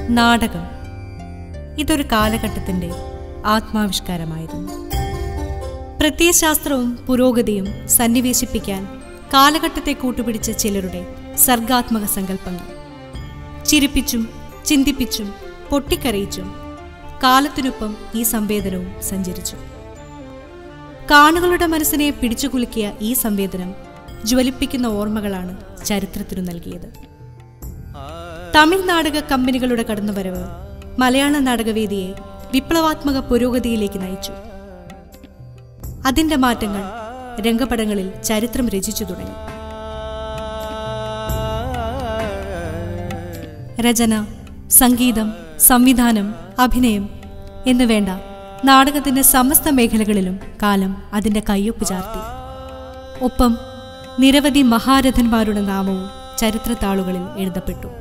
നാടകം ഇതൊരു കാലഘട്ടത്തിന്റെ ആത്മാവിഷ്കാരമായിരുന്നു പ്രത്യയശാസ്ത്രവും പുരോഗതിയും സന്നിവേശിപ്പിക്കാൻ കാലഘട്ടത്തെ കൂട്ടുപിടിച്ച ചിലരുടെ സർഗാത്മക സങ്കല്പങ്ങൾ ചിരിപ്പിച്ചും ചിന്തിപ്പിച്ചും പൊട്ടിക്കരയിച്ചും കാലത്തിനൊപ്പം ഈ സംവേദനവും സഞ്ചരിച്ചു കാണുകളുടെ മനസ്സിനെ പിടിച്ചുകുലുക്കിയ ഈ സംവേദനം ജ്വലിപ്പിക്കുന്ന ഓർമ്മകളാണ് ചരിത്രത്തിനു നൽകിയത് തമിഴ് നാടക കമ്പനികളുടെ കടന്നുവരവ് മലയാള നാടകവേദിയെ വിപ്ലവാത്മക പുരോഗതിയിലേക്ക് നയിച്ചു അതിന്റെ മാറ്റങ്ങൾ രംഗപടങ്ങളിൽ ചരിത്രം രചിച്ചു തുടങ്ങി രചന സംഗീതം സംവിധാനം അഭിനയം എന്ന് വേണ്ട നാടകത്തിന്റെ സമസ്ത മേഖലകളിലും കാലം അതിന്റെ കയ്യൊപ്പ് ചാർത്തി ഒപ്പം നിരവധി മഹാരഥന്മാരുടെ നാമവും ചരിത്രത്താളുകളിൽ എഴുതപ്പെട്ടു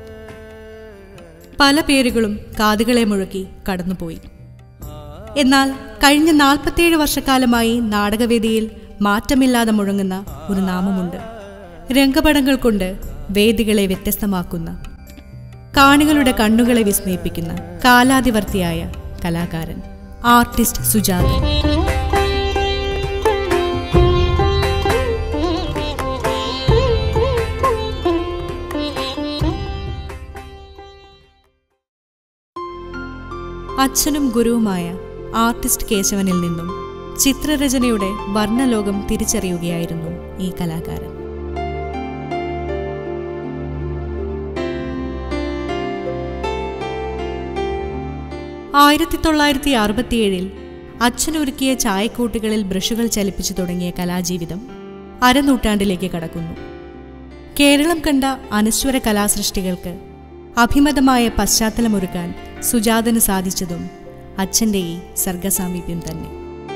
പല പേരുകളും കാതുകളെ മുഴക്കി കടന്നുപോയി എന്നാൽ കഴിഞ്ഞ നാൽപ്പത്തിയേഴ് വർഷക്കാലമായി നാടകവേദിയിൽ മാറ്റമില്ലാതെ മുഴങ്ങുന്ന ഒരു നാമമുണ്ട് രംഗപടങ്ങൾ കൊണ്ട് വേദികളെ വ്യത്യസ്തമാക്കുന്ന കാണികളുടെ കണ്ണുകളെ വിസ്മയിപ്പിക്കുന്ന കാലാതിവർത്തിയായ കലാകാരൻ ആർട്ടിസ്റ്റ് സുജാത അച്ഛനും ഗുരുവുമായ ആർട്ടിസ്റ്റ് കേശവനിൽ നിന്നും ചിത്രരചനയുടെ വർണ്ണലോകം തിരിച്ചറിയുകയായിരുന്നു ഈ കലാകാരൻ ആയിരത്തി തൊള്ളായിരത്തി അറുപത്തിയേഴിൽ അച്ഛനൊരുക്കിയ ചായക്കൂട്ടുകളിൽ ബ്രഷുകൾ ചലിപ്പിച്ചു തുടങ്ങിയ കലാജീവിതം അരനൂറ്റാണ്ടിലേക്ക് കടക്കുന്നു കേരളം കണ്ട അനശ്വര കലാസൃഷ്ടികൾക്ക് അഭിമതമായ പശ്ചാത്തലമൊരുക്കാൻ സുജാതന് സാധിച്ചതും അച്ഛൻ്റെ ഈ സർഗസാമീപ്യം തന്നെ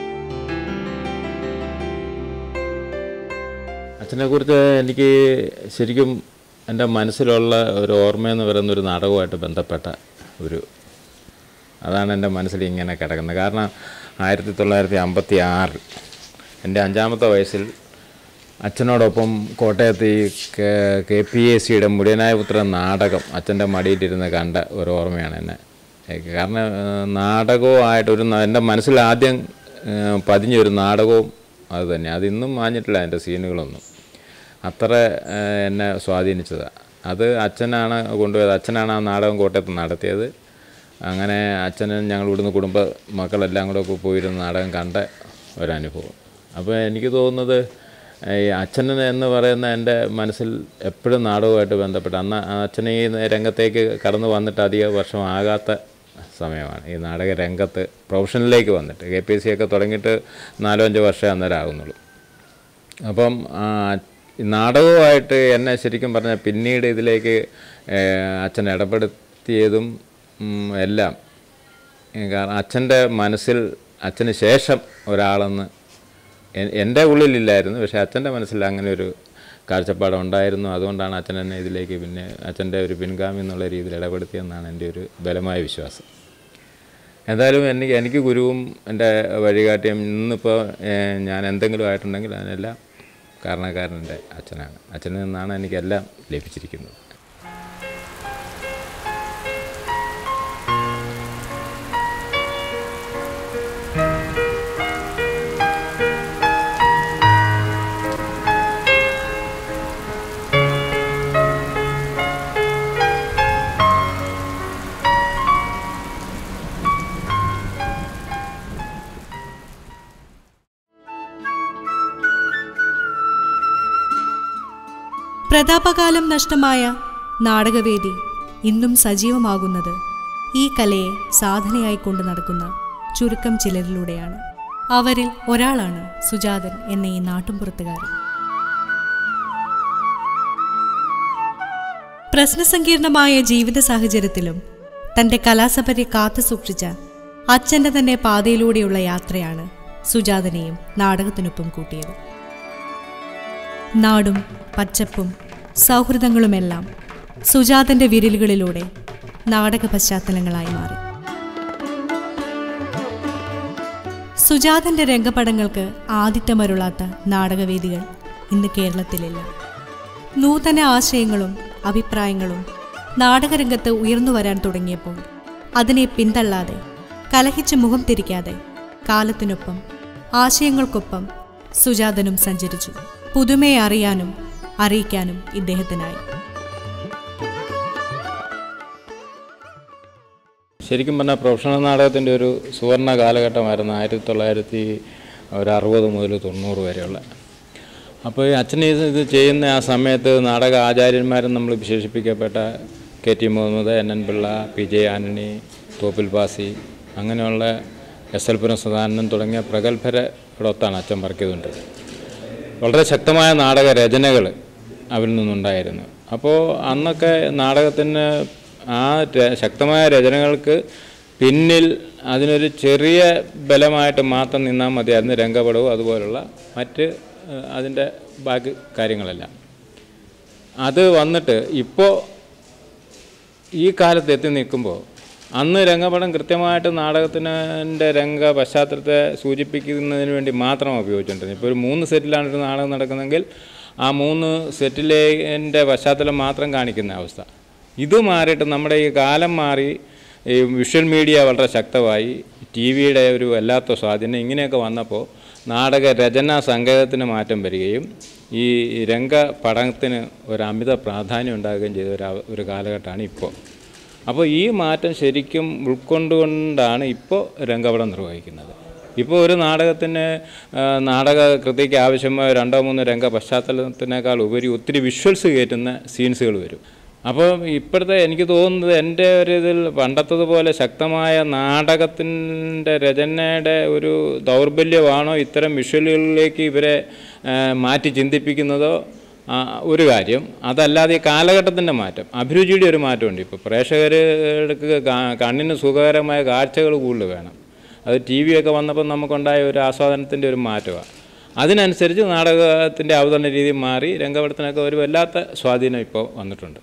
അച്ഛനെക്കുറിച്ച് എനിക്ക് ശരിക്കും എൻ്റെ മനസ്സിലുള്ള ഒരു ഓർമ്മയെന്ന് പറയുന്ന ഒരു നാടകവുമായിട്ട് ബന്ധപ്പെട്ട ഒരു അതാണ് എൻ്റെ മനസ്സിൽ ഇങ്ങനെ കിടക്കുന്നത് കാരണം ആയിരത്തി തൊള്ളായിരത്തി അമ്പത്തി ആറ് എൻ്റെ അഞ്ചാമത്തെ വയസ്സിൽ അച്ഛനോടൊപ്പം കോട്ടയത്ത് ഈ കെ- കെ പി എ സിയുടെ മുടിയനായ പുത്രൻ നാടകം അച്ഛൻ്റെ മടിയിലിരുന്ന് കണ്ട ഒരു ഓർമ്മയാണ് എന്നെ എനിക്ക് കാരണം ഏഹ്, നാടകവുമായിട്ട് ഒരു ന- എൻ്റെ മനസ്സിൽ ആദ്യം ഏഹ്, പതിഞ്ഞൊരു നാടകവും അത് തന്നെ അതിന്നും മാഞ്ഞിട്ടില്ല അതിൻ്റെ സീനുകളൊന്നും അത്ര ഏഹ്, എന്നെ സ്വാധീനിച്ചതാണ് അത് അച്ഛനാണ് കൊണ്ടുപോയത് അച്ഛനാണ് ആ നാടകം കോട്ടയത്ത് നടത്തിയത് അങ്ങനെ അച്ഛനും ഞങ്ങൾ ഇവിടുന്ന് കുടുംബ മക്കളെല്ലാം കൂടെ ഒക്കെ പോയിരുന്ന് നാടകം കണ്ട ഒരനുഭവം അപ്പോൾ എനിക്ക് തോന്നുന്നത് ഈ അച്ഛൻ എന്ന് പറയുന്ന എൻ്റെ മനസ്സിൽ എപ്പോഴും നാടകവുമായിട്ട് ബന്ധപ്പെട്ട് അന്ന് ആ അച്ഛൻ ഈ രംഗത്തേക്ക് കടന്നു വന്നിട്ട് അധിക വർഷം ആകാത്ത സമയമാണ് ഈ നാടക രംഗത്ത് പ്രൊഫഷനിലേക്ക് വന്നിട്ട് കെ പി എസ് സി ഒക്കെ തുടങ്ങിയിട്ട് നാലോ അഞ്ചോ വർഷമേ അന്നേരം ആകുന്നുള്ളൂ അപ്പം ആ, ഈ നാടകവുമായിട്ട് എന്നെ ശരിക്കും പറഞ്ഞാൽ പിന്നീട് ഇതിലേക്ക് ഏഹ്, അച്ഛൻ ഇടപെടുത്തിയതും ഉം, എല്ലാം ഏഹ്, കാരണം അച്ഛൻ്റെ മനസ്സിൽ അച്ഛന് ശേഷം ഒരാളെന്ന് എ- എൻ്റെ ഉള്ളിലില്ലായിരുന്നു പക്ഷേ അച്ഛൻ്റെ മനസ്സിൽ അങ്ങനെ ഒരു കാഴ്ചപ്പാട് ഉണ്ടായിരുന്നു അതുകൊണ്ടാണ് അച്ഛൻ എന്നെ ഇതിലേക്ക് പിന്നെ അച്ഛൻ്റെ ഒരു പിൻഗാമി എന്നുള്ള രീതിയിൽ ഇടപെടുത്തിയെന്നാണ് എൻ്റെ ഒരു ബലമായ വിശ്വാസം എന്തായാലും എനിക്ക് എനിക്ക് ഗുരുവും എൻ്റെ വഴികാട്ടിയും ഇന്നിപ്പോൾ ഏഹ്, ഞാൻ എന്തെങ്കിലും ആയിട്ടുണ്ടെങ്കിൽ അതിനെല്ലാം കാരണക്കാരൻ എൻ്റെ അച്ഛനാണ് അച്ഛനിൽ നിന്നാണ് എനിക്കെല്ലാം ലഭിച്ചിരിക്കുന്നത് പ്രതാപകാലം നഷ്ടമായ നാടകവേദി ഇന്നും സജീവമാകുന്നത് ഈ കലയെ സാധനയായി കൊണ്ട് നടക്കുന്ന ചുരുക്കം ചിലരിലൂടെയാണ് അവരിൽ ഒരാളാണ് സുജാതൻ എന്ന ഈ നാട്ടുംപുറത്തുകാരൻ പ്രശ്നസങ്കീർണമായ ജീവിത സാഹചര്യത്തിലും തന്റെ കലാസഭയെ കാത്തു സൂക്ഷിച്ച അച്ഛന്റെ തന്നെ പാതയിലൂടെയുള്ള യാത്രയാണ് സുജാതനെയും നാടകത്തിനൊപ്പം കൂട്ടിയത് നാടും പച്ചപ്പും സൗഹൃദങ്ങളുമെല്ലാം സുജാതന്റെ വിരലുകളിലൂടെ നാടക പശ്ചാത്തലങ്ങളായി മാറി സുജാതന്റെ രംഗപടങ്ങൾക്ക് ആദിത്യമരുളാത്ത നാടകവേദികൾ ഇന്ന് കേരളത്തിലില്ല നൂതന ആശയങ്ങളും അഭിപ്രായങ്ങളും നാടകരംഗത്ത് ഉയർന്നു വരാൻ തുടങ്ങിയപ്പോൾ അതിനെ പിന്തള്ളാതെ കലഹിച്ച് മുഖം തിരിക്കാതെ കാലത്തിനൊപ്പം ആശയങ്ങൾക്കൊപ്പം സുജാതനും സഞ്ചരിച്ചു പുതുമയെ അറിയാനും അറിയിക്കാനും ഇദ്ദേഹത്തിനായി ശരിക്കും പറഞ്ഞാൽ പ്രൊഫഷണൽ നാടകത്തിൻ്റെ ഒരു സുവർണ കാലഘട്ടമായിരുന്നു ആയിരത്തി തൊള്ളായിരത്തി ഒരു അറുപത് മുതൽ തൊണ്ണൂറ് വരെയുള്ള അപ്പോൾ ഈ അച്ഛൻ ഇത് ഇത് ചെയ്യുന്ന ആ സമയത്ത് നാടക ആചാര്യന്മാരും നമ്മൾ വിശേഷിപ്പിക്കപ്പെട്ട K T Muhammad N N Pillai P J Antony Thoppil Bhasi അങ്ങനെയുള്ള എസ് എൽ പുരം സദാനന്ദൻ തുടങ്ങിയ പ്രഗത്ഭരോടൊത്താണ് അച്ഛൻ വർക്ക് ചെയ്തുകൊണ്ടിരുന്നത് വളരെ ശക്തമായ നാടക രചനകൾ അവരിൽ നിന്നുണ്ടായിരുന്നു അപ്പോൾ അന്നൊക്കെ നാടകത്തിന് ആ ര- ശക്തമായ രചനകൾക്ക് പിന്നിൽ അതിനൊരു ചെറിയ ബലമായിട്ട് മാത്രം നിന്നാൽ മതിയായിരുന്നു രംഗപടവും അതുപോലുള്ള മറ്റ് ഏഹ്, അതിൻ്റെ ബാക്കി കാര്യങ്ങളെല്ലാം അത് വന്നിട്ട് ഇപ്പോൾ ഈ കാലത്ത് എത്തി നിൽക്കുമ്പോൾ അന്ന് രംഗപടം കൃത്യമായിട്ട് നാടകത്തിൻ്റെ രംഗ പശ്ചാത്തലത്തെ സൂചിപ്പിക്കുന്നതിന് വേണ്ടി മാത്രം ഉപയോഗിച്ചുകൊണ്ടിരുന്നത് ഇപ്പോൾ ഒരു മൂന്ന് സെറ്റിലാണ് ഒരു നാടകം നടക്കുന്നതെങ്കിൽ ആ മൂന്ന് സെറ്റിലേൻ്റെ പശ്ചാത്തലം മാത്രം കാണിക്കുന്ന അവസ്ഥ ഇത് മാറിയിട്ട് നമ്മുടെ ഈ കാലം മാറി ഈ വിഷ്വൽ മീഡിയ വളരെ ശക്തമായി ടി വിയുടെ ഒരു വല്ലാത്ത സ്വാധീനം ഇങ്ങനെയൊക്കെ വന്നപ്പോൾ നാടക രചനാ സങ്കേതത്തിന് മാറ്റം വരികയും ഈ രംഗ പഠനത്തിന് ഒരു അമിത പ്രാധാന്യം ഉണ്ടാകുകയും ചെയ്ത ഒരു അവ- ഒരു കാലഘട്ടമാണ് ഇപ്പോൾ അപ്പോൾ ഈ മാറ്റം ശരിക്കും ഉൾക്കൊണ്ടുകൊണ്ടാണ് ഇപ്പോൾ രംഗപടം നിർവഹിക്കുന്നത് ഇപ്പോൾ ഒരു നാടകത്തിന് ആ, നാടക കൃതിക്ക് ആവശ്യമായ രണ്ടോ മൂന്നോ രംഗ പശ്ചാത്തലത്തിനേക്കാൾ ഉപരി ഒത്തിരി വിഷ്വൽസ് കയറ്റുന്ന സീൻസുകൾ വരും അപ്പോൾ ഇപ്പോഴത്തെ എനിക്ക് തോന്നുന്നത് എൻ്റെ ഒരു ഇതിൽ പണ്ടത്തതുപോലെ ശക്തമായ നാടകത്തിൻ്റെ രചനയുടെ ഒരു ദൗർബല്യമാണോ ഇത്തരം വിഷ്വലുകളിലേക്ക് ഇവരെ ആ, മാറ്റി ചിന്തിപ്പിക്കുന്നതോ ആ, ഒരു കാര്യം അതല്ലാതെ ഈ കാലഘട്ടത്തിൻ്റെ മാറ്റം അഭിരുചിയുടെ ഒരു മാറ്റമുണ്ട് ഇപ്പോൾ പ്രേക്ഷകർക്ക് കാ- കണ്ണിന് സുഖകരമായ കാഴ്ചകൾ കൂടുതൽ വേണം അത് ടി വി ഒക്കെ വന്നപ്പോൾ നമുക്കുണ്ടായ ഒരു ആസ്വാദനത്തിൻ്റെ ഒരു മാറ്റമാണ് അതിനനുസരിച്ച് നാടകത്തിൻ്റെ അവതരണ രീതി മാറി രംഗപടത്തിനൊക്കെ ഒരു വല്ലാത്ത സ്വാധീനം ഇപ്പോൾ വന്നിട്ടുണ്ട്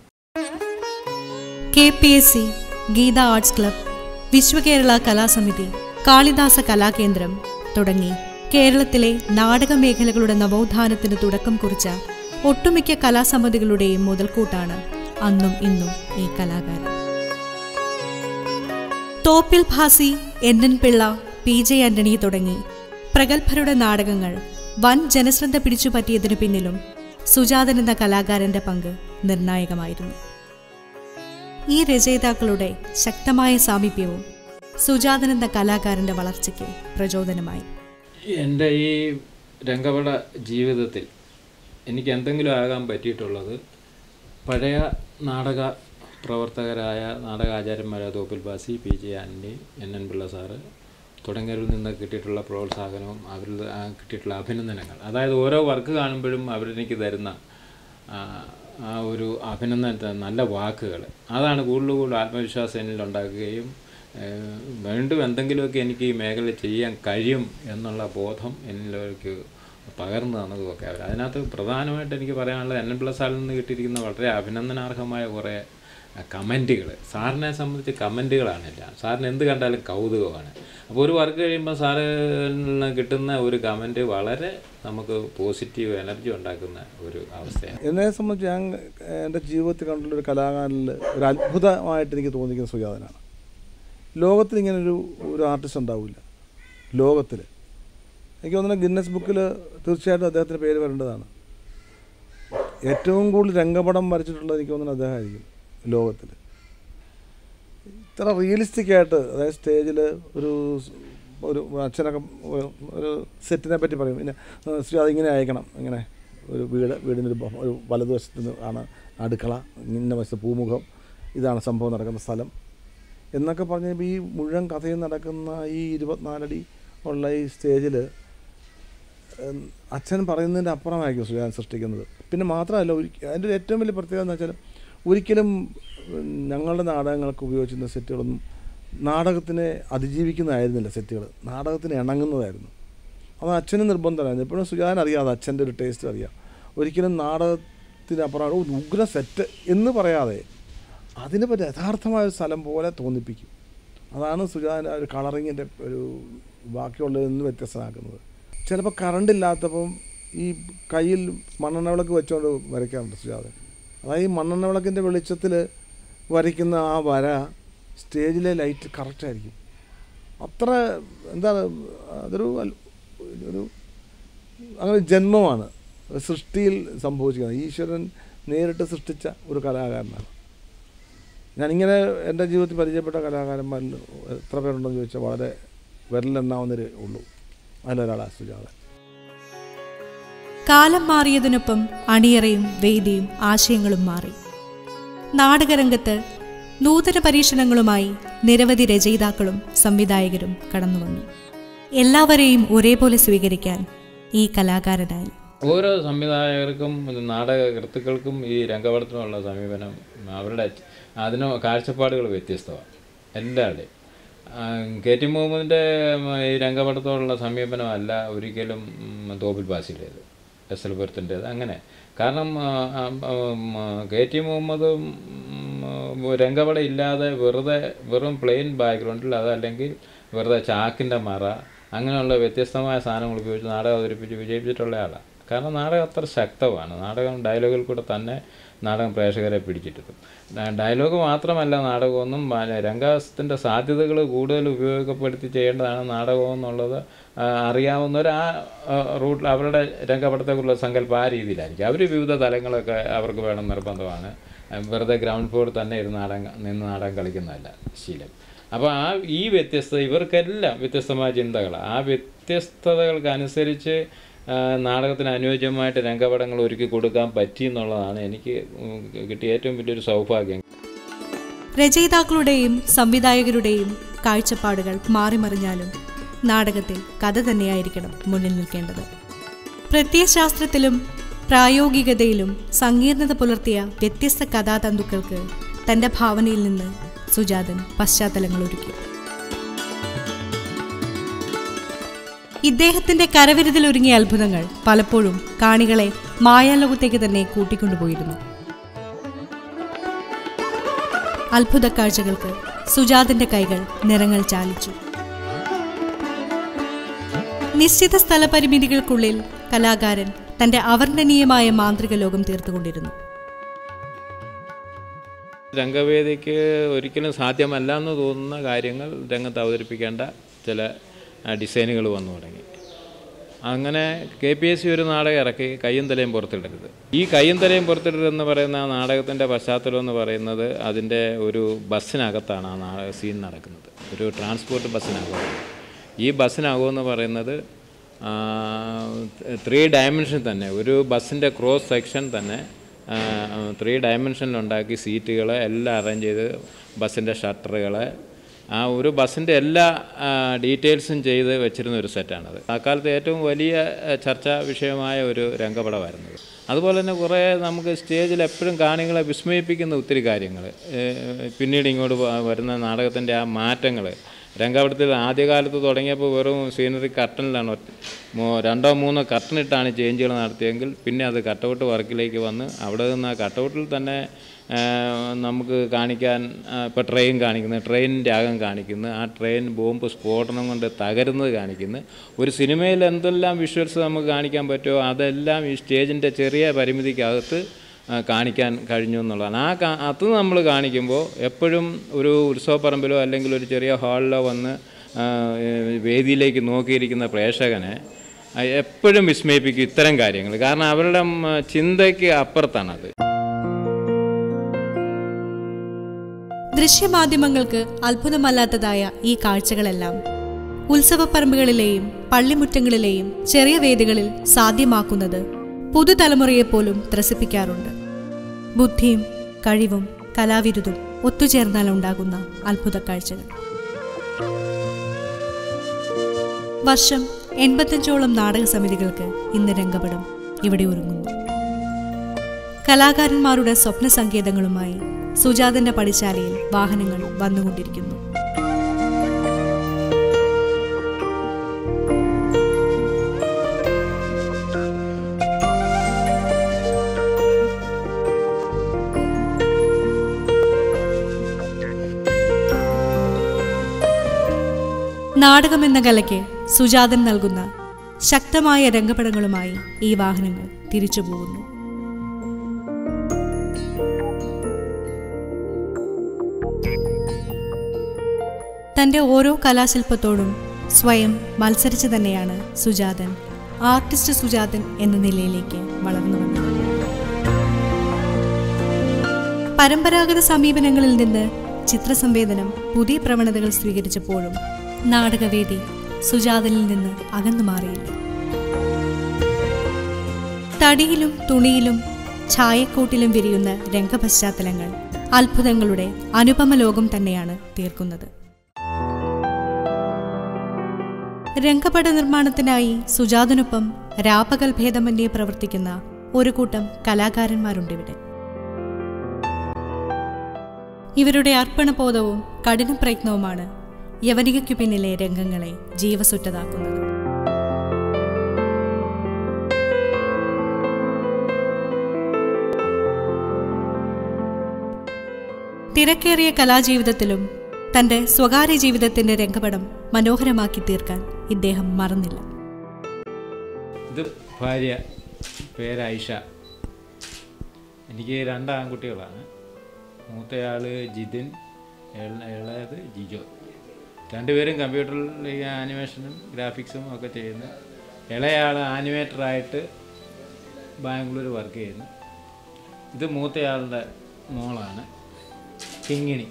K P S C Geetha arts club Viswakerala Kalasamithi Kalidasa Kalakendram തുടങ്ങി കേരളത്തിലെ നാടക മേഖലകളുടെ നവോത്ഥാനത്തിന് തുടക്കം കുറിച്ച ഒട്ടുമിക്ക കലാസമിതികളുടെയും മുതൽക്കൂട്ടാണ് അന്നും ഇന്നും ഈ കലാകാരൻ Thoppil Bhasi N N Pillai P J Antony തുടങ്ങി പ്രഗത്ഭരുടെ നാടകങ്ങൾ വൻ ജനശ്രദ്ധ പിടിച്ചുപറ്റിയതിനു പിന്നിലും സുജാതൻ എന്ന കലാകാരന്റെ പങ്ക് നിർണായകമായിരുന്നു ഈ രചയിതാക്കളുടെ ശക്തമായ സാമീപ്യവും സുജാതൻ എന്ന കലാകാരന്റെ വളർച്ചയ്ക്ക് പ്രചോദനമായി എൻ്റെ ഈ രംഗപട ജീവിതത്തിൽ എനിക്ക് എന്തെങ്കിലും ആകാൻ പറ്റിയിട്ടുള്ളത് പഴയ നാടക പ്രവർത്തകരായ നാടകാചാര്യന്മാരായ Thoppil Bhasi P J Antony N N Pillai sir തുടങ്ങിയവരിൽ നിന്ന് കിട്ടിയിട്ടുള്ള പ്രോത്സാഹനവും അവരിൽ ആ കിട്ടിയിട്ടുള്ള അഭിനന്ദനങ്ങൾ അതായത് ഓരോ വർക്ക് കാണുമ്പോഴും അവരെനിക്ക് തരുന്ന ആ, ആ ഒരു അഭിനന്ദനത്തെ നല്ല വാക്കുകൾ അതാണ് കൂടുതൽ കൂടുതൽ ആത്മവിശ്വാസം എന്നിൽ ഉണ്ടാക്കുകയും ഏഹ്, വീണ്ടും എന്തെങ്കിലുമൊക്കെ എനിക്ക് ഈ മേഖല ചെയ്യാൻ കഴിയും എന്നുള്ള ബോധം എന്നിലേക്ക് പകർന്നു തന്നതുമൊക്കെ അവർ അതിനകത്ത് പ്രധാനമായിട്ട് എനിക്ക് പറയാനുള്ളത് എൻ എൻ പ്ലസ് ആളിൽ നിന്ന് കിട്ടിയിരിക്കുന്ന വളരെ അഭിനന്ദനാർഹമായ കുറേ കമൻറ്റുകൾ സാറിനെ സംബന്ധിച്ച് കമൻറ്റുകളാണ് എല്ലാം സാറിന് എന്ത് കണ്ടാലും കൗതുകമാണ് അപ്പോൾ ഒരു വർക്ക് കഴിയുമ്പോൾ സാറിന് കിട്ടുന്ന ഒരു കമൻറ്റ് വളരെ നമുക്ക് പോസിറ്റീവ് എനർജി ഉണ്ടാക്കുന്ന ഒരു അവസ്ഥയാണ് എന്നെ സംബന്ധിച്ച് ഞാൻ എൻ്റെ ജീവിതത്തിൽ കണ്ടുള്ള ഒരു കലാകാരനിൽ ഒരു അത്ഭുതമായിട്ട് എനിക്ക് തോന്നിക്കുന്ന സുജാതനാണ് ലോകത്തിൽ ഇങ്ങനെ ഒരു ഒരു ആർട്ടിസ്റ്റ് ഉണ്ടാവില്ല ലോകത്തിൽ എനിക്ക് തോന്നുന്നു ഗിന്നസ് ബുക്കിൽ തീർച്ചയായിട്ടും അദ്ദേഹത്തിൻ്റെ പേര് വരേണ്ടതാണ് ഏറ്റവും കൂടുതൽ രംഗപടം വരച്ചിട്ടുള്ളത് എനിക്ക് തോന്നുന്നത് അദ്ദേഹമായിരിക്കും ലോകത്തിൽ ഇത്ര റിയലിസ്റ്റിക് ആയിട്ട് അതായത് സ്റ്റേജിൽ ഒരു സ് ഒരു അച്ഛനൊക്കെ ഒരു- ഒരു സെറ്റിനെ പറ്റി പറയും പിന്നെ ആ, ശ്രീ അതിങ്ങനെ അയക്കണം ഇങ്ങനെ ഒരു വീട് വീടിൻ്റെ ഒരു ബ- ഒരു വലതുവശത്ത് നിന്ന് ആണ് അടുക്കള ഇന്ന വശത്ത് പൂമുഖം ഇതാണ് സംഭവം നടക്കുന്ന സ്ഥലം എന്നൊക്കെ പറഞ്ഞ് ഈ മുഴുവൻ കഥയും നടക്കുന്ന ഈ ഇരുപത്തിനാലടി ഉള്ള ഈ സ്റ്റേജിൽ ഉം, അച്ഛൻ പറയുന്നതിൻ്റെ അപ്പുറമായിരിക്കും സുജാൻ സൃഷ്ടിക്കുന്നത് പിന്നെ മാത്രമല്ല ഒരിക്ക- അതിൻ്റെ ഒരു ഏറ്റവും വലിയ പ്രത്യേകത എന്ന് വെച്ചാൽ ഒരിക്കലും ഉം, ഞങ്ങളുടെ നാടകങ്ങൾക്ക് ഉപയോഗിച്ചിരുന്ന സെറ്റുകളൊന്നും നാടകത്തിനെ അതിജീവിക്കുന്നതായിരുന്നില്ല സെറ്റുകൾ നാടകത്തിന് ഇണങ്ങുന്നതായിരുന്നു അത് അച്ഛന് നിർബന്ധമായിരുന്നു എപ്പോഴും സുജാൻ അറിയാം അത് അച്ഛൻ്റെ ഒരു ടേസ്റ്റ് അറിയാം ഒരിക്കലും നാടകത്തിനപ്പുറം "ഓ, ഉഗ്ര സെറ്റ് എന്ന് പറയാതെ അതിന് പറ്റി യഥാർത്ഥമായ ഒരു സ്ഥലം പോലെ തോന്നിപ്പിക്കും അതാണ് സുജാൻ ഒരു കളറിങ്ങിൻ്റെ ഒരു ബാക്കിയുള്ളതിൽ നിന്ന് വ്യത്യസ്തമാക്കുന്നത് ചിലപ്പോൾ കറണ്ട് ഇല്ലാത്തപ്പം ഈ കയ്യിൽ മണ്ണെണ്ണ വിളക്ക് വെച്ചുകൊണ്ട് വരയ്ക്കാറുണ്ട് സുജാതൻ അതായത് ഈ മണ്ണെണ്ണ വിളക്കിൻ്റെ വെളിച്ചത്തിൽ വരയ്ക്കുന്ന ആ വര സ്റ്റേജിലെ ലൈറ്റ് കറക്റ്റായിരിക്കും അത്ര എന്താണ് അതൊരു അൽ- ഒരു അങ്ങനെ ജന്മമാണ് സൃഷ്ടിയിൽ സംഭവിച്ചിരിക്കുന്നത് ഈശ്വരൻ നേരിട്ട് സൃഷ്ടിച്ച ഒരു കലാകാരനാണ് ഞാനിങ്ങനെ എൻ്റെ ജീവിതത്തിൽ പരിചയപ്പെട്ട കലാകാരന്മാരിൽ എത്ര പേരുണ്ടെന്ന് ചോദിച്ചാൽ വളരെ വിരലെണ്ണാവുന്നവരേ ഉള്ളൂ അതിലൊരാളാണ് സുജാത കാലം മാറിയതിനൊപ്പം അണിയറയും വേദിയും ആശയങ്ങളും മാറി നാടകരംഗത്ത് നൂതന പരീക്ഷണങ്ങളുമായി നിരവധി രചയിതാക്കളും സംവിധായകരും കടന്നുവന്നു എല്ലാവരെയും ഒരേപോലെ സ്വീകരിക്കാൻ ഈ കലാകാരനായി ഓരോ സംവിധായകർക്കും നാടകകൃത്തുക്കൾക്കും ഈ രംഗപടത്തിനുള്ള സമീപനം അവരുടെ അതിന് കാഴ്ചപ്പാടുകൾ വ്യത്യസ്തമാണ് എല്ലാവരുടെയും ആ, കെ ടി മുഹമ്മദിൻ്റെ ഈ രംഗപടത്തോടുള്ള സമീപനമല്ല ഒരിക്കലും ഉം, തോപ്പിൽ ബാസിയുടേത് എസ് എൽ പുരത്തിൻ്റേത് അങ്ങനെ കാരണം ആ, ആ, ഉം, കെ ടി മുഹമ്മദ് ഉം, രംഗപടം ഇല്ലാതെ വെറുതെ വെറും പ്ലെയിൻ ബാക്ക്ഗ്രൗണ്ടിൽ അതല്ലെങ്കിൽ വെറുതെ ചാക്കിൻ്റെ മറ അങ്ങനെയുള്ള വ്യത്യസ്തമായ സാധനങ്ങൾ ഉപയോഗിച്ച് നാടകം അവതരിപ്പിച്ച് വിജയിപ്പിച്ചിട്ടുള്ള ആളാണ് കാരണം നാടകം അത്ര ശക്തമാണ് നാടകം ഡയലോഗിൽ കൂടെ തന്നെ നാടകം പ്രേക്ഷകരെ പിടിച്ചിട്ടും ഡയലോഗ് മാത്രമല്ല നാടകമൊന്നും മ- രംഗാസത്തിൻ്റെ സാധ്യതകൾ കൂടുതൽ ഉപയോഗപ്പെടുത്തി ചെയ്യേണ്ടതാണ് നാടകം എന്നുള്ളത് ആ, അറിയാവുന്നവർ ആ റൂട്ടിൽ അവരുടെ രംഗപടത്തെക്കുറിച്ചുള്ള സങ്കല്പം ആ രീതിയിലായിരിക്കും അവർ വിവിധ തലങ്ങളൊക്കെ അവർക്ക് വേണം നിർബന്ധമാണ് വെറുതെ ഗ്രൗണ്ട് ഫ്ലോറിൽ തന്നെ ഇരുന്ന് നാടകം നിന്ന് നാടകം കളിക്കുന്നതല്ല ശീലം അപ്പോൾ ആ ഈ വ്യത്യസ്തത ഇവർക്കെല്ലാം വ്യത്യസ്തമായ ചിന്തകളാണ് ആ വ്യത്യസ്തതകൾക്കനുസരിച്ച് ആ, നാടകത്തിന് അനുയോജ്യമായിട്ട് രംഗപടങ്ങൾ ഒരുക്കി കൊടുക്കാൻ പറ്റി എന്നുള്ളതാണ് എനിക്ക് ഉം, കിട്ടിയ ഏറ്റവും വലിയൊരു സൗഭാഗ്യം രചയിതാക്കളുടെയും സംവിധായകരുടെയും കാഴ്ചപ്പാടുകൾ മാറിമറിഞ്ഞാലും നാടകത്തിൽ കഥ തന്നെയായിരിക്കണം മുന്നിൽ നിൽക്കേണ്ടത് പ്രത്യയശാസ്ത്രത്തിലും പ്രായോഗികതയിലും സങ്കീർണത പുലർത്തിയ വ്യത്യസ്ത കഥാതന്തുക്കൾക്ക് തന്റെ ഭാവനയിൽ നിന്ന് സുജാതൻ പശ്ചാത്തലങ്ങൾ ഒരുക്കി ഇദ്ദേഹത്തിന്റെ കരവിരുതിലൊരുങ്ങിയ അത്ഭുതങ്ങൾ പലപ്പോഴും കാണികളെ മായാലോകത്തേക്ക് തന്നെ കൂട്ടിക്കൊണ്ടുപോയിരുന്നു അത്ഭുത കാഴ്ചകൾക്ക് സുജാതന്റെ കൈകൾ നിറങ്ങൾ ചാലിച്ചു നിശ്ചിത സ്ഥലപരിമിതികൾക്കുള്ളിൽ കലാകാരൻ തന്റെ അവർണ്ണനീയമായ മാന്ത്രിക ലോകം തീർത്തുകൊണ്ടിരുന്നു രംഗവേദിക്ക് ഒരിക്കലും സാധ്യമല്ല എന്ന് തോന്നുന്ന കാര്യങ്ങൾ രംഗത്ത് അവതരിപ്പിക്കേണ്ട ചില ആ, ഡിസൈനുകൾ വന്നു തുടങ്ങി അങ്ങനെ കെ പി എസ് സി ഒരു നാടകം ഇറക്കി കയ്യും തലയും പുറത്തിടരുത് ഈ കയ്യും തലയും പുറത്തിടരുത് എന്ന് പറയുന്ന ആ നാടകത്തിൻ്റെ പശ്ചാത്തലം എന്ന് പറയുന്നത് അതിൻ്റെ ഒരു ബസ്സിനകത്താണ് ആ നാടക സീൻ നടക്കുന്നത് ഒരു ട്രാൻസ്പോർട്ട് ബസ്സിനകം ഈ ബസ്സിനകം എന്ന് പറയുന്നത് ത്രീ ഡയമെൻഷൻ തന്നെ ഒരു ബസ്സിൻ്റെ ക്രോസ് സെക്ഷൻ തന്നെ ത്രീ ഡയമെൻഷനിലുണ്ടാക്കി സീറ്റുകൾ എല്ലാം അറേഞ്ച് ചെയ്ത് ബസ്സിൻ്റെ ഷട്ടറുകൾ ആ ഒരു ബസ്സിൻ്റെ എല്ലാ ഡീറ്റെയിൽസും ചെയ്ത് വെച്ചിരുന്ന ഒരു സെറ്റാണത് ആ കാലത്ത് ഏറ്റവും വലിയ ആ, ചർച്ചാ വിഷയമായ ഒരു രംഗപടമായിരുന്നത് അതുപോലെ തന്നെ കുറേ നമുക്ക് സ്റ്റേജിൽ എപ്പോഴും കാണികളെ വിസ്മയിപ്പിക്കുന്ന ഒത്തിരി കാര്യങ്ങൾ പിന്നീട് ഇങ്ങോട്ട് വ- വരുന്ന നാടകത്തിൻ്റെ ആ മാറ്റങ്ങൾ രംഗപടത്തിൽ ആദ്യകാലത്ത് തുടങ്ങിയപ്പോൾ വെറും സീനറി കർട്ടനിലാണ് ഒറ്റ- മൂ- രണ്ടോ മൂന്നോ കർട്ടനിട്ടാണ് ചേഞ്ചുകൾ നടത്തിയെങ്കിൽ പിന്നെ അത് കട്ടൗട്ട് വർക്കിലേക്ക് വന്ന് അവിടെ നിന്ന് ആ കട്ടൗട്ടിൽ തന്നെ ആ, നമുക്ക് കാണിക്കാൻ ഇപ്പോൾ ട്രെയിൻ കാണിക്കുന്നു ട്രെയിനിൻ്റെ അകം കാണിക്കുന്നു ആ ട്രെയിൻ ബോംബ് സ്ഫോടനം കൊണ്ട് തകരുന്നത് കാണിക്കുന്നു ഒരു സിനിമയിൽ എന്തെല്ലാം വിഷ്വൽസ് നമുക്ക് കാണിക്കാൻ പറ്റുമോ അതെല്ലാം ഈ സ്റ്റേജിൻ്റെ ചെറിയ പരിമിതിക്കകത്ത് ആ, കാണിക്കാൻ കഴിഞ്ഞു എന്നുള്ളതാണ് ആ കാ- അത് നമ്മൾ കാണിക്കുമ്പോൾ എപ്പോഴും ഒരു ഉത്സവപ്പറമ്പിലോ അല്ലെങ്കിൽ ഒരു ചെറിയ ഹാളിലോ വന്ന് ആ, ഏ, വേദിയിലേക്ക് നോക്കിയിരിക്കുന്ന പ്രേക്ഷകനെ ആ, എപ്പോഴും വിസ്മയിപ്പിക്കും ഇത്തരം കാര്യങ്ങൾ കാരണം അവരുടെ ഉം, ചിന്തയ്ക്ക് അപ്പുറത്താണത് ദൃശ്യമാധ്യമങ്ങൾക്ക് അത്ഭുതമല്ലാത്തതായ ഈ കാഴ്ചകളെല്ലാം ഉത്സവപ്പറമ്പുകളിലെയും പള്ളിമുറ്റങ്ങളിലെയും ചെറിയ വേദികളിൽ സാധ്യമാക്കുന്നത് പുതുതലമുറയെപ്പോലും ത്രസിപ്പിക്കാറുണ്ട് ബുദ്ധിയും കഴിവും കലാവിരുതും ഒത്തുചേർന്നാൽ ഉണ്ടാകുന്ന അത്ഭുത കാഴ്ചകൾ വർഷം എൺപത്തഞ്ചോളം നാടക സമിതികൾക്ക് ഇന്ന് രംഗപടം ഇവിടെ ഒരുങ്ങുന്നു കലാകാരന്മാരുടെ സ്വപ്ന സങ്കേതങ്ങളുമായി സുജാതന്റെ പടിശാലയിൽ വാഹനങ്ങൾ വന്നുകൊണ്ടിരിക്കുന്നു നാടകമെന്ന കലയ്ക്ക് സുജാതൻ നൽകുന്ന ശക്തമായ രംഗപടങ്ങളുമായി ഈ വാഹനങ്ങൾ തിരിച്ചു പോകുന്നു തൻ്റെ ഓരോ കലാശില്പത്തോടും സ്വയം മത്സരിച്ച് തന്നെയാണ് സുജാതൻ ആർട്ടിസ്റ്റ് സുജാതൻ എന്ന നിലയിലേക്ക് വളർന്നു വന്നത് പരമ്പരാഗത സമീപനങ്ങളിൽ നിന്ന് ചിത്രസംവേദനം പുതിയ പ്രവണതകൾ സ്വീകരിച്ചപ്പോഴും നാടകവേദി സുജാതനിൽ നിന്ന് അകന്നു മാറിയില്ല തടിയിലും തുണിയിലും ഛായക്കൂട്ടിലും വിരിയുന്ന രംഗപശ്ചാത്തലങ്ങൾ അത്ഭുതങ്ങളുടെ അനുപമ ലോകം തന്നെയാണ് തീർക്കുന്നത് രംഗപട നിർമ്മാണത്തിനായി സുജാതനൊപ്പം രാപകൽ ഭേദമന്യേ പ്രവർത്തിക്കുന്ന ഒരു കൂട്ടം കലാകാരന്മാരുണ്ടിവിടെ ഇവരുടെ അർപ്പണബോധവും കഠിന പ്രയത്നവുമാണ് യവനികയ്ക്കു പിന്നിലെ രംഗങ്ങളെ ജീവസുറ്റതാക്കുന്നത് തിരക്കേറിയ കലാജീവിതത്തിലും തന്റെ സ്വകാര്യ ജീവിതത്തിന്റെ രംഗപടം മനോഹരമാക്കി തീർക്കാൻ ഇദ്ദേഹം മറന്നില്ല ഇത് ഭാര്യ പേര് ഐഷ എനിക്ക് രണ്ട് ആൺകുട്ടികളാണ് മൂത്തയാൾ ജിതിൻ ഇള- ഇളയത് ജിജോ രണ്ടുപേരും കമ്പ്യൂട്ടറിൽ ഈ ആനിമേഷനും ഗ്രാഫിക്സും ഒക്കെ ചെയ്യുന്നു ഇളയാൾ ആനിമേറ്ററായിട്ട് ബാംഗ്ലൂർ വർക്ക് ചെയ്യുന്നു ഇത് മൂത്തയാളുടെ മോളാണ് കിങ്ങിണി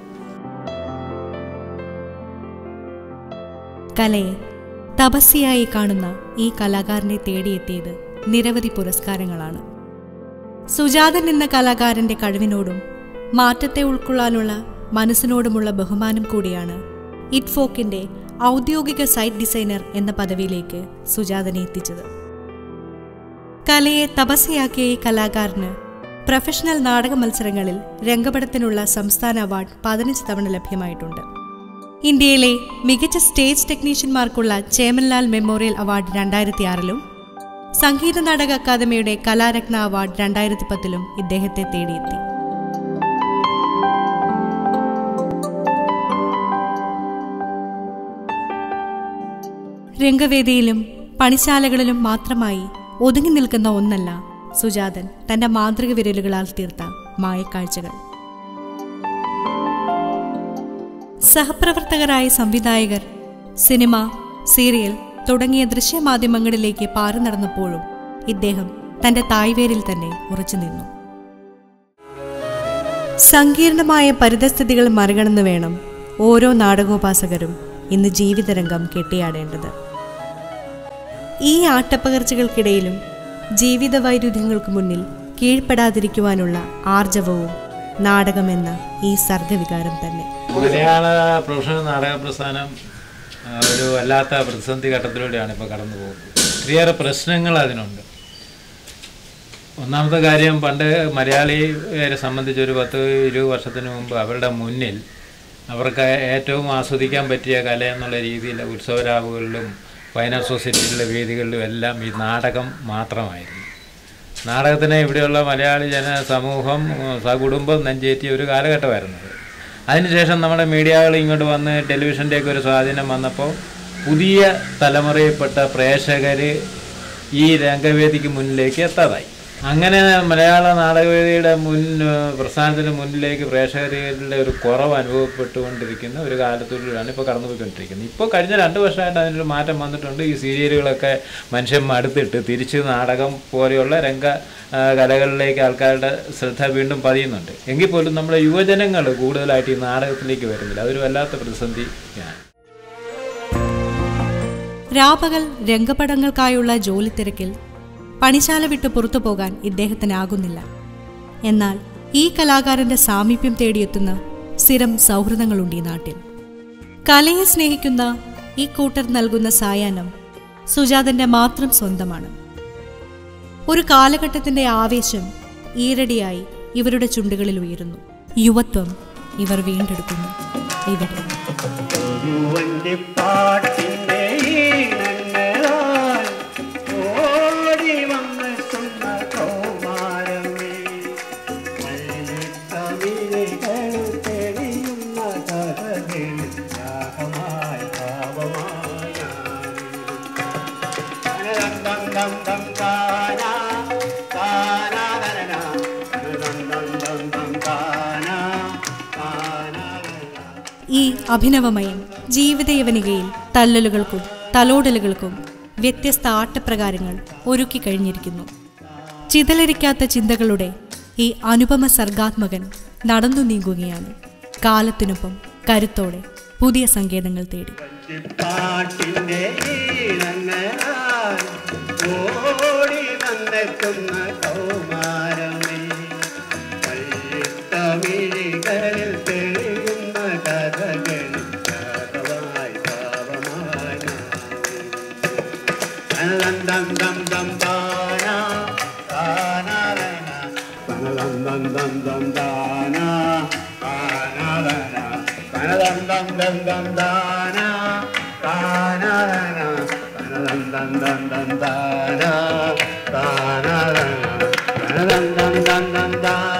കലയെ തപസ്യയായി കാണുന്ന ഈ കലാകാരനെ തേടിയെത്തിയത് നിരവധി പുരസ്കാരങ്ങളാണ് സുജാതൻ എന്ന കലാകാരന്റെ കഴിവിനോടും മാറ്റത്തെ ഉൾക്കൊള്ളാനുള്ള മനസ്സിനോടുമുള്ള ബഹുമാനം കൂടിയാണ് ഇറ്റ്ഫോക്കിന്റെ ഔദ്യോഗിക സൈറ്റ് ഡിസൈനർ എന്ന പദവിയിലേക്ക് സുജാതനെ എത്തിച്ചത് കലയെ തപസ്യയാക്കിയ ഈ കലാകാരന് പ്രൊഫഷണൽ നാടക മത്സരങ്ങളിൽ രംഗപടത്തിനുള്ള സംസ്ഥാന അവാർഡ് പതിനഞ്ച് തവണ ലഭ്യമായിട്ടുണ്ട് ഇന്ത്യയിലെ മികച്ച സ്റ്റേജ് ടെക്നീഷ്യന്മാർക്കുള്ള ചേമൻലാൽ മെമ്മോറിയൽ അവാർഡ് രണ്ടായിരത്തി ആറിലും സംഗീത നാടക അക്കാദമിയുടെ കലാരത്ന അവാർഡ് രണ്ടായിരത്തി പത്തിലും ഇദ്ദേഹത്തെ തേടിയെത്തി രംഗവേദിയിലും പണിശാലകളിലും മാത്രമായി ഒതുങ്ങി നിൽക്കുന്ന ഒന്നല്ല സുജാതൻ തന്റെ മാന്ത്രിക വിരലുകളാൽ തീർത്ത മായക്കാഴ്ചകൾ സഹപ്രവർത്തകരായ സംവിധായകർ സിനിമ സീരിയൽ തുടങ്ങിയ ദൃശ്യമാധ്യമങ്ങളിലേക്ക് പാറി നടന്നപ്പോഴും ഇദ്ദേഹം തന്റെ തായ്വേരിൽ തന്നെ ഉറച്ചു നിന്നു സങ്കീർണമായ പരിതസ്ഥിതികൾ മറികടന്നു വേണം ഓരോ നാടകോപാസകരും ഇന്ന് ജീവിതരംഗം കെട്ടിയാടേണ്ടത് ഈ ആട്ടപ്പകർച്ചകൾക്കിടയിലും ജീവിത വൈരുദ്ധ്യങ്ങൾക്ക് മുന്നിൽ കീഴ്പ്പെടാതിരിക്കുവാനുള്ള ആർജവവും നാടകമെന്ന ഈ സർഗവികാരം തന്നെ മലയാള പ്രൊഫഷണൽ നാടക പ്രസ്ഥാനം ആ, ഒരു വല്ലാത്ത പ്രതിസന്ധി ഘട്ടത്തിലൂടെയാണ് ഇപ്പോൾ കടന്നു പോകുന്നത് ഒത്തിരിയേറെ പ്രശ്നങ്ങൾ അതിനുണ്ട് ഒന്നാമത്തെ കാര്യം പണ്ട് മലയാളിയെ സംബന്ധിച്ച് ഒരു പത്ത് ഇരുപത് വർഷത്തിന് മുമ്പ് അവരുടെ മുന്നിൽ അവർക്ക് ഏറ്റവും ആസ്വദിക്കാൻ പറ്റിയ കല എന്നുള്ള രീതിയിൽ ഉത്സവരാവുകളിലും ഫൈൻ സൊസൈറ്റിയിലെ വേദികളിലും എല്ലാം ഈ നാടകം മാത്രമായിരുന്നു നാടകത്തിനെ ഇവിടെയുള്ള മലയാളി ജന സമൂഹം ഉം, സകുടുംബം നെഞ്ചേറ്റിയ ഒരു കാലഘട്ടമായിരുന്നു അത്. അതിനുശേഷം നമ്മുടെ മീഡിയകൾ ഇങ്ങോട്ട് വന്ന് ടെലിവിഷൻ്റെയൊക്കെ ഒരു സ്വാധീനം വന്നപ്പോൾ പുതിയ തലമുറയിൽപ്പെട്ട പ്രേക്ഷകർ ഈ രംഗവേദിക്ക് മുന്നിലേക്ക് എത്താതായി അങ്ങനെ മലയാള നാടകവേദിയുടെ മുൻ പ്രസ്ഥാനത്തിന് മുന്നിലേക്ക് പ്രേക്ഷകരുടെ ഒരു കുറവ് അനുഭവപ്പെട്ടുകൊണ്ടിരിക്കുന്ന ഒരു കാലത്തൂടെയാണ് ഇപ്പോൾ കടന്നുപോയിക്കൊണ്ടിരിക്കുന്നത് ഇപ്പോൾ കഴിഞ്ഞ രണ്ട് വർഷമായിട്ട് അതിനൊരു മാറ്റം വന്നിട്ടുണ്ട് ഈ സീരിയലുകളൊക്കെ മനുഷ്യൻ മടുത്തിട്ട് തിരിച്ച് നാടകം പോലെയുള്ള രംഗ ആ, കലകളിലേക്ക് ആൾക്കാരുടെ ശ്രദ്ധ വീണ്ടും പതിയുന്നുണ്ട് എങ്കിൽ പോലും നമ്മുടെ യുവജനങ്ങൾ കൂടുതലായിട്ട് ഈ നാടകത്തിലേക്ക് വരുന്നില്ല അതൊരു വല്ലാത്ത പ്രതിസന്ധിയാണ് രാപകൽ രംഗപടങ്ങൾക്കായുള്ള ജോലി തിരക്കിൽ പണിശാല വിട്ട് പുറത്തു പോകാൻ ഇദ്ദേഹത്തിനാകുന്നില്ല എന്നാൽ ഈ കലാകാരന്റെ സാമീപ്യം തേടിയെത്തുന്ന സ്ഥിരം സൗഹൃദങ്ങളുണ്ട് ഈ നാട്ടിൽ കലയെ സ്നേഹിക്കുന്ന ഈ കൂട്ടർ നൽകുന്ന സായാഹ്നം സുജാതന്റെ മാത്രം സ്വന്തമാണ് ഒരു കാലഘട്ടത്തിന്റെ ആവേശം ഈരടിയായി ഇവരുടെ ചുണ്ടുകളിൽ ഉയരുന്നു യുവത്വം ഇവർ വീണ്ടെടുക്കുന്നു ഇവിടെ ഒരുവന്റെ പാട്ടിന്റെ ഈണങ്ങളാൽ ഓടി വന്നെത്തുന്ന കൗമാരമേ കവിതകൾ തെളിയുന്ന കഥകൾ രാഗമായി ഭാവമായി ദം ദം ദം താന താന തനന ദം ദം ദം ദം താന താന തനന ഈ അഭിനവമയം ജീവിതയവനികയിൽ തള്ളലുകൾക്കും തലോടലുകൾക്കും വ്യത്യസ്ത ആട്ടപ്രകാരങ്ങൾ ഒരുക്കി കഴിഞ്ഞിരിക്കുന്നു ചിതലരിക്കാത്ത ചിന്തകളുടെ ഈ അനുപമ സർഗാത്മകൻ നടന്നു നീങ്ങുകയാണ് കാലത്തിനൊപ്പം കരുത്തോടെ പുതിയ സങ്കേതങ്ങൾ തേടി പാട്ടിന്റെ ഈണങ്ങളാൽ ഓടി വന്നെത്തുന്ന കൗമാരമേ കള്ളിത്തമിഴികളിൽ തെളിയുന്ന കഥകൾ രാഗമായി ഭാവമായി നാം ദം ദം ദം ദാന ദാനാലന ദം ദം ദം ദം ദാന ദാനാലന ദം ദം ദം ദം ദാന ദാനാലന ദം ദം ദം ദം ദാന ദാനാലന ദം ദം ദം ദം ദാന